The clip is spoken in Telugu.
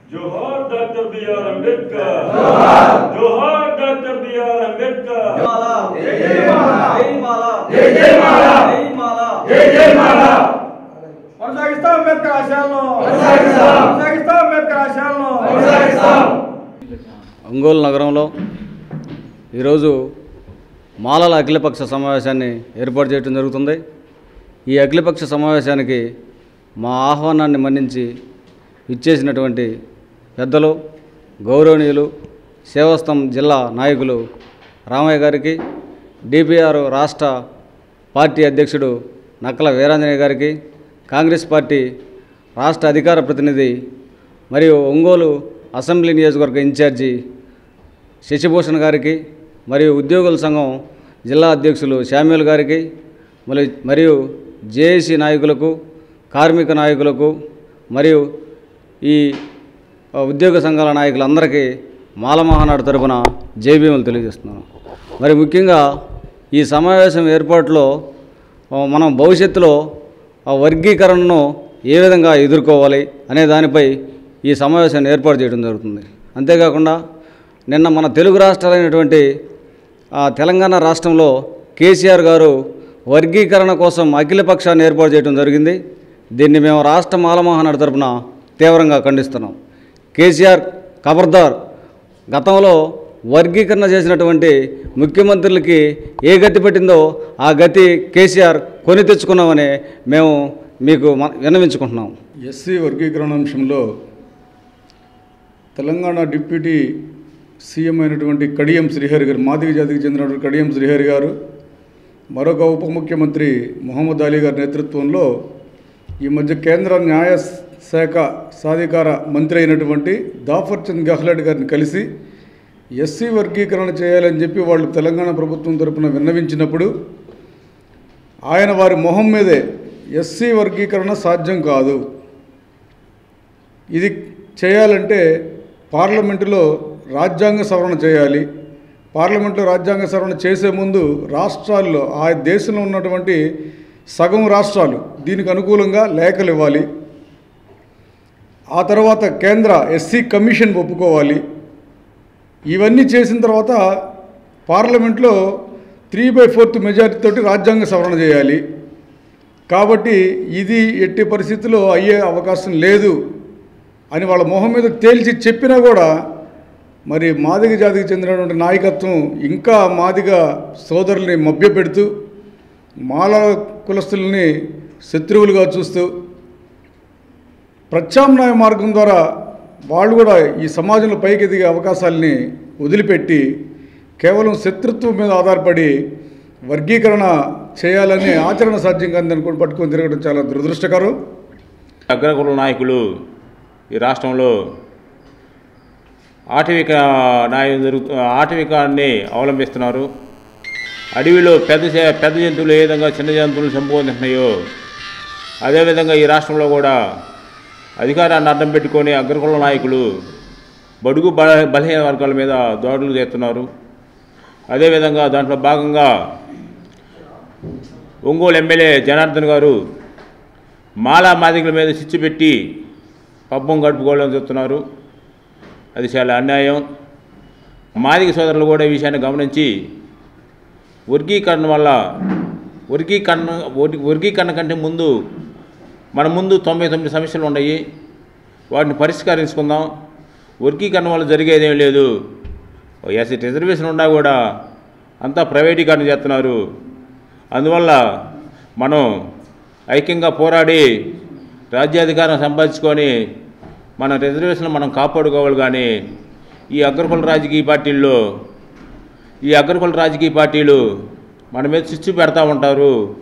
జోహార్ డాక్టర్ బిఆర్ అంబేద్కర్ జోహార్ డాక్టర్ బిఆర్ అంబేద్కర్ కొనసాగిస్తాం అంబేద్కర్ ఆశయాలను కొనసాగిస్తాం అంబేద్కర్ ఆశయాలను ఒంగోలు నగరంలో ఈరోజు మాలల అఖిలపక్ష సమావేశాన్ని ఏర్పాటు చేయడం జరుగుతుంది ఈ అఖిలపక్ష సమావేశానికి మా ఆహ్వానాన్ని మన్నించి ఇచ్చేసినటువంటి పెద్దలు గౌరవనీయులు సేవస్థం జిల్లా నాయకులు రామయ్య గారికి డిపిఆర్ రాష్ట్ర పార్టీ అధ్యక్షుడు నక్కల వీరాంజనేయ గారికి కాంగ్రెస్ పార్టీ రాష్ట్ర అధికార ప్రతినిధి మరియు ఒంగోలు అసెంబ్లీ నియోజకవర్గ ఇన్ఛార్జి శశిభూషణ్ గారికి మరియు ఉద్యోగుల సంఘం జిల్లా అధ్యక్షులు శామ్యుల్ గారికి మరి మరియు జేఏసీ నాయకులకు కార్మిక నాయకులకు మరియు ఈ ఆ, ఉద్యోగ సంఘాల నాయకులందరికీ మాల మహానాడు తరపున జైభీములు తెలియజేస్తున్నాను మరి ముఖ్యంగా ఈ సమావేశం ఏర్పాటులో ఆ, మనం భవిష్యత్తులో ఆ వర్గీకరణను ఏ విధంగా ఎదుర్కోవాలి అనే దానిపై ఈ సమావేశాన్ని ఏర్పాటు చేయడం జరుగుతుంది అంతేకాకుండా నిన్న మన తెలుగు రాష్ట్రాలైనటువంటి ఆ, తెలంగాణ రాష్ట్రంలో కేసీఆర్ గారు వర్గీకరణ కోసం అఖిలపక్షాన్ని ఏర్పాటు చేయడం జరిగింది దీన్ని మేము రాష్ట్ర మాలమోహనాడు తరపున తీవ్రంగా ఖండిస్తున్నాం కేసీఆర్ ఖబర్దార్ గతంలో వర్గీకరణ చేసినటువంటి ముఖ్యమంత్రులకి ఏ గతి పెట్టిందో ఆ గతి కేసీఆర్ కొని తెచ్చుకున్నామని మేము మీకు మ- విన్నవించుకుంటున్నాం ఎస్సీ వర్గీకరణ అంశంలో తెలంగాణ డిప్యూటీ సీఎం అయినటువంటి కడియం శ్రీహరి గారు మాదిగ జాతికి చెందినటువంటి కడియం శ్రీహరి గారు మరొక ఉప ముఖ్యమంత్రి మొహమ్మద్ అలీ గారి నేతృత్వంలో ఈ మధ్య కేంద్ర న్యాయ శాఖ సాధికార మంత్రి అయినటువంటి దాఫర్ చంద్ గెహ్లట్ గారిని కలిసి ఎస్సీ వర్గీకరణ చేయాలని చెప్పి వాళ్ళు తెలంగాణ ప్రభుత్వం తరపున విన్నవించినప్పుడు ఆయన వారి మొహం మీదే ఎస్సీ వర్గీకరణ సాధ్యం కాదు ఇది చేయాలంటే పార్లమెంటులో రాజ్యాంగ సవరణ చేయాలి పార్లమెంట్లో రాజ్యాంగ సవరణ చేసే ముందు రాష్ట్రాల్లో ఆ దేశంలో ఉన్నటువంటి సగం రాష్ట్రాలు దీనికి అనుకూలంగా లేఖలు ఇవ్వాలి ఆ తర్వాత కేంద్ర ఎస్సీ కమిషన్ ఒప్పుకోవాలి ఇవన్నీ చేసిన తర్వాత పార్లమెంట్లో త్రీ బై ఫోర్త్ మెజారిటీ తోటి రాజ్యాంగ సవరణ చేయాలి కాబట్టి ఇది ఎట్టి పరిస్థితుల్లో అయ్యే అవకాశం లేదు అని వాళ్ళ మొహం మీద తేల్చి చెప్పినా కూడా మరి మాదిగ జాతికి చెందినటువంటి నాయకత్వం ఇంకా మాదిగ సోదరుల్ని మభ్యపెడుతూ మాల కులస్తుల్ని శత్రువులుగా చూస్తూ ప్రత్యామ్నాయ మార్గం ద్వారా వాళ్ళు కూడా ఈ సమాజంలో పైకి ఎదిగే అవకాశాలని వదిలిపెట్టి కేవలం శత్రుత్వం మీద ఆధారపడి వర్గీకరణ చేయాలని ఆచరణ సాధ్యం కాదని అనుకుని పట్టుకొని తిరగడం చాలా దురదృష్టకరం అగ్రకుల నాయకులు ఈ రాష్ట్రంలో ఆటవిక న్యాయం జరుగు ఆటవికాన్ని అవలంబిస్తున్నారు అడవిలో పెద్ద చే- పెద్ద జంతువులు ఏ విధంగా చిన్న జంతువులను సంబోధిస్తున్నాయో అదేవిధంగా ఈ రాష్ట్రంలో కూడా అధికారాన్ని అడ్డం పెట్టుకొని అగ్రకుల నాయకులు బడుగు బల బలహీన వర్గాల మీద దాడులు చేస్తున్నారు అదేవిధంగా దాంట్లో భాగంగా ఒంగోలు ఎమ్మెల్యే జనార్దన్ గారు మాలా మాదిగల మీద చిచ్చు పెట్టి పబ్బం గడుపుకోవాలని చెప్తున్నారు అది చాలా అన్యాయం మాదిగ సోదరులు కూడా ఈ విషయాన్ని గమనించి వర్గీకరణ వల్ల వర్గీకరణ వర్గీ- వర్గీకరణ కంటే ముందు మన ముందు తొంభై తొమ్మిది సమస్యలు ఉన్నాయి వాటిని పరిష్కరించుకుందాం వర్గీకరణ వల్ల జరిగేది ఏం లేదు ఎస్సీ రిజర్వేషన్ ఉన్నా కూడా అంతా ప్రైవేటీకరణ చేస్తున్నారు అందువల్ల మనం ఐక్యంగా పోరాడి రాజ్యాధికారం సంపాదించుకొని మన రిజర్వేషన్ మనం కాపాడుకోవాలి కానీ ఈ అగ్రకుల రాజకీయ పార్టీల్లో ఈ అగ్రకుల రాజకీయ పార్టీలు మన మీద చిచ్చు పెడతా ఉంటారు